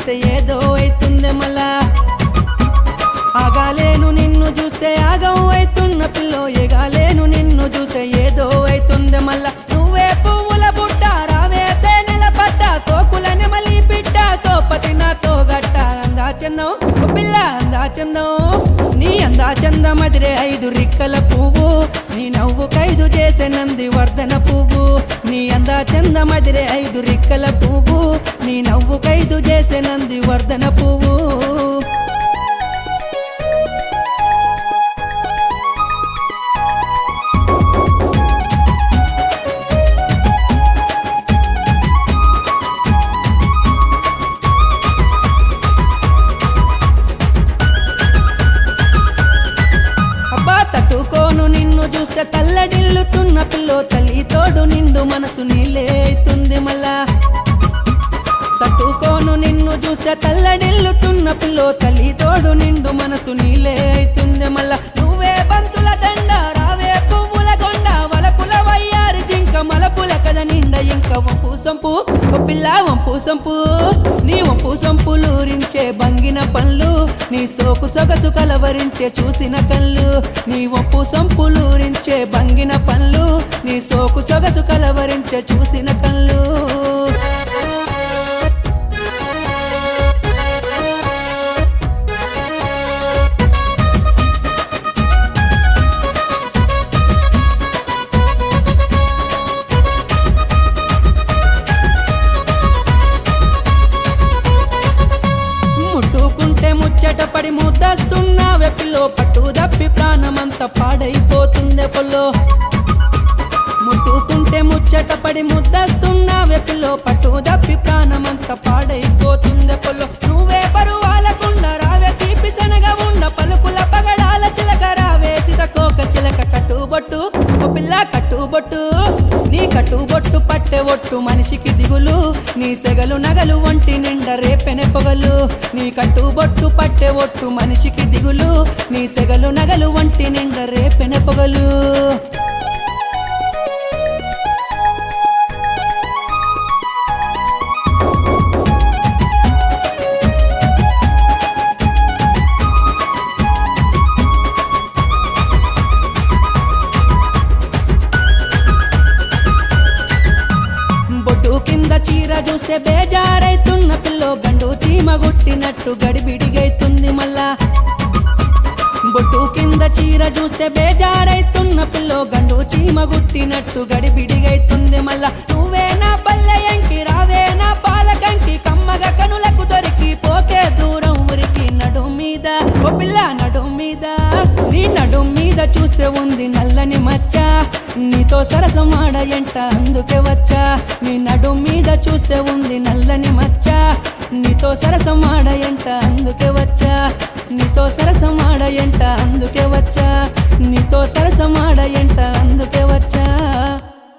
చూస్తే ఏదో అవుతుంది మళ్ళా ఆగాలేను నిన్ను చూస్తే ఆగం అవుతున్న పిల్లో ఎగాలేను నిన్ను చూస్తే ఏదో అవుతుంది మళ్ళా నువ్వే పువ్వుల బుట్ట రావే తేనెల పడ్డ సోకులని మళ్ళీ బిడ్డ సోపతి నాతో గట్ట అందా చందం ఓ పిల్ల అందా చందం నీ అందా చందమదిరే ఐదు రిక్కల పువ్వు నీ నవ్వు ఖైదు చేసే నంది వర్ధన పువ్వు నీ అందా చందమదిరే ఐదు రిక్కల పువ్వు నీ నవ్వు ఖైదు చేసే నంది వర్ధన పువ్వు అబ్బా తట్టుకోను నిన్ను చూస్తే తల్లడిల్లుతున్న పిల్లో తల్లి తోడు నిండు మనసు నీలే అవుతుంది మళ్ళా తట్టుకోను నిన్ను చూస్తే తల్లడిల్లుతున్న పిల్లో తల్లి తోడు నిండు మనసు నీలే అవుతుంది మళ్ళా నువ్వే బంతుల దండ రావే పువ్వుల కొండ వలపుల వయ్యారి జింక మలపుల కథ నిండ ఇంక వంపు సంపు ఓ పిల్ల వంపు సంపు నీ వంపు సంపులూరించే బంగిన పళ్ళు నీ సోకు సొగసు కలవరించే చూసిన కళ్ళు నీ వంపు సంపులూరించే బంగిన పళ్ళు నీ సోకు సొగసు కలవరించే చూసిన కళ్ళు ముట్టుకుంటే ముచ్చట పడి ముద్దస్తున్నావే పిల్లో పట్టు దప్పి ప్రాణమంతా పాడైపోతుందే పొల్లో ముట్టుకుంటే ముచ్చట పడి ముద్దస్తున్నావే పిల్లో పట్టు దప్పి ప్రాణమంతా పాడైపోతుందే పొల్లో నువ్వే బరువాలకుండా రావే తీపి శనగ ఉన్న పలుకుల పగడాల చిలక రావే చితకోక చిలక కట్టుబొట్టు ఓ పిల్ల కట్టుబొట్టు నీ కట్టుబొట్టు పట్టె ఒట్టు మనిషికి దిగులు నీ సెగలు నగలు ఒంటి నిండా రేపెనె పొగలు నీ కట్టుబొట్టు పట్టె ఒట్టు మనిషికి దిగులు నీ సెగలు నగలు ఒంటి నిండా రేపెనె పొగలు బొట్టు కింద చీర చూస్తే బేజారైతున్న పిల్లో గండు చీమ గుట్టినట్టు గడిబిడిగైతుంది మళ్ళా బొట్టు కింద చీర చూస్తే బేజారైతున్న పిల్లో గండు చీమ గుట్టినట్టు గడిబిడిగైతుంది మళ్ళా నువ్వే నా పల్లెయంకి రావే నా పాలకంకి కమ్మగ కనులకు దొరికి పోకే దూరం ఉరికి నడు మీద ఓ పిల్ల నడు మీద నీ నడు మీద చూస్తే ఉంది నల్లని మచ్చ నీతో సరసమాడ ఎంట అందుకే వచ్చా నీ నడు మీద చూస్తే ఉంది నల్లని మచ్చ నీతో సరసమాడ ఎంట అందుకే వచ్చా నీతో సరసమాడ ఎంట అందుకే వచ్చా నీతో సరసమాడ ఎంట అందుకే వచ్చా